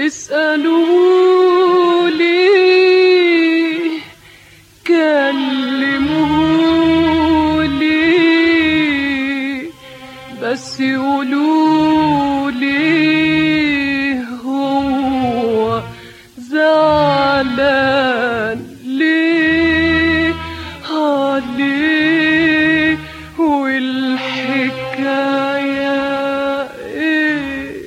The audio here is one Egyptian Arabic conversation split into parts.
اسألوا لي كلموا لي بس يقولوا لي هو زعلان ليه آه ليه والحكاية ايه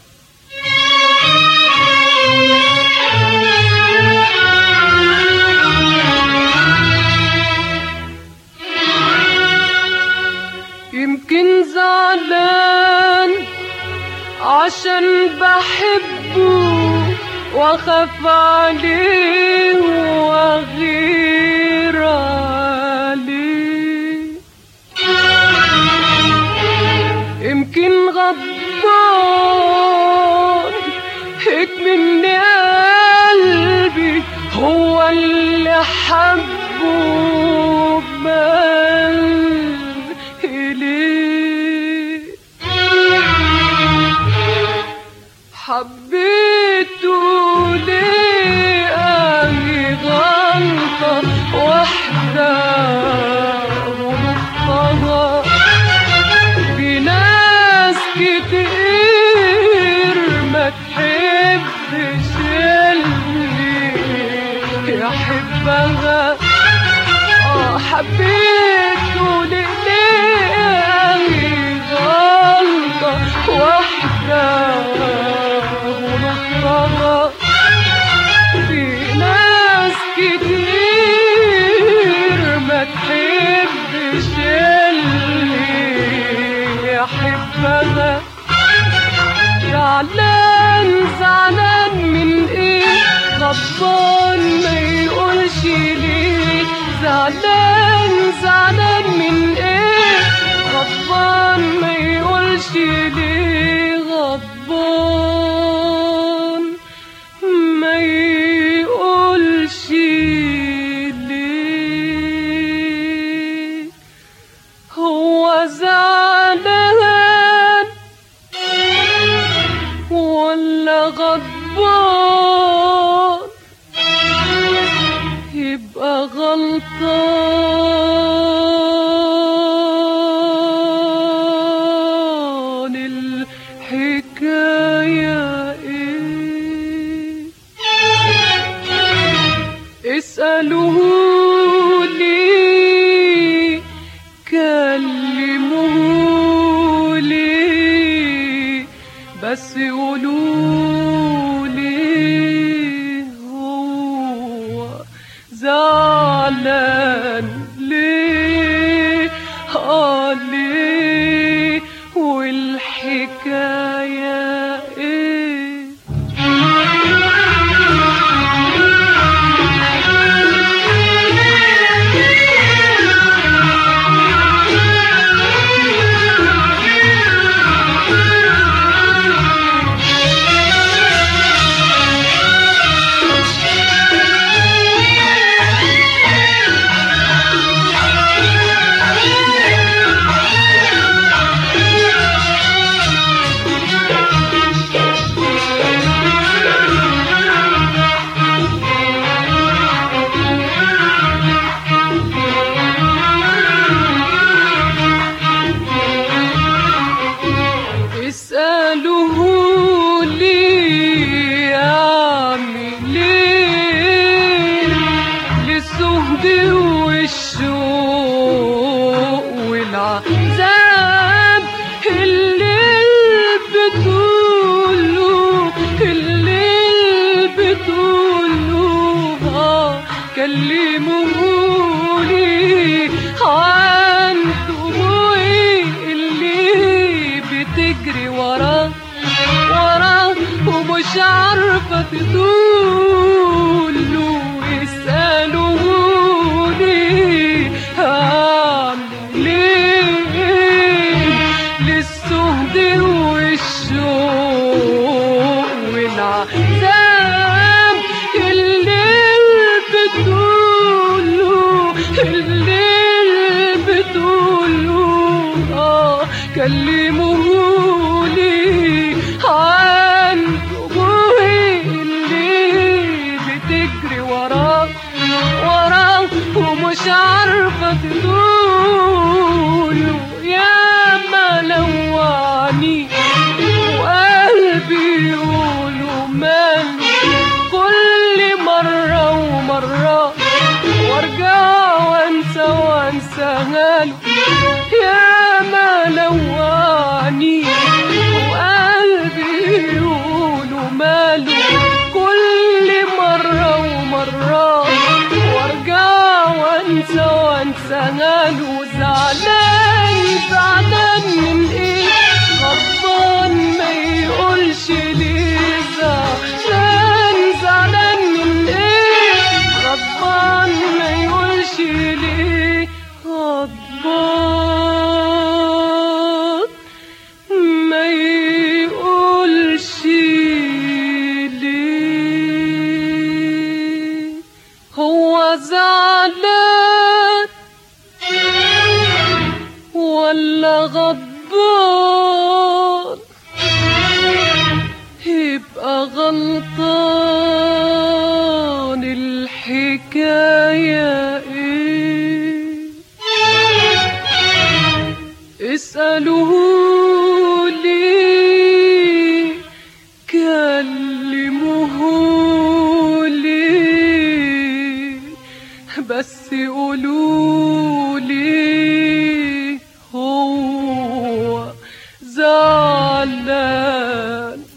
يمكن زعلان عشان بحبه واخاف عليه واغير عليه يمكن غضبان هيك من قلبي هو اللي حبه بال إليه حبيته ليه أهي غلطة واحدة ونصها في ناس كتير ما تحبش اللي يحبها اه حبيته ليه غلطة واحدة ونصها في ناس كتير ما تحبش اللي يحبها زعلان زعلان من ايه غضبان ما يقولش ليه زعلان زعلان من ايه غضبان ما يقولش ليه غضبان ما يقولش ليه هو زعلان ولا غضبان يبقى غلطان الحكاية ايه اسألوه لي كلموه لي بس يقولوا لي هو زعلان ليه اه ليه والحكاية ايه اسألوه لي أعمل إيه للزهد والشوق والعذاب الليل بتقوله الليل بتقوله آه كلموني عن دموعي اللي بتجري وراه وراه ومش عارفة تقوله اسألوني هعمل ايه للسهد والشوق والعذاب الليل بتقوله الليل بتقوله اه كلموني عن دموعي وانساها له يا ما لوعني وقلبي يقولوا ماله كل مرة ومرة وارجع وانسى وانساها له زعلان زعلان من ايه غضبان ما يقولش ليه زعلان زعلان من ايه غضبان ما يقولش ليه غضبان ما يقولش ليه هو زعلان ولا غضبان يبقى غلطان الحكاية ايه اسألوه لي كلموه لي بس قولوا لي هو زعلان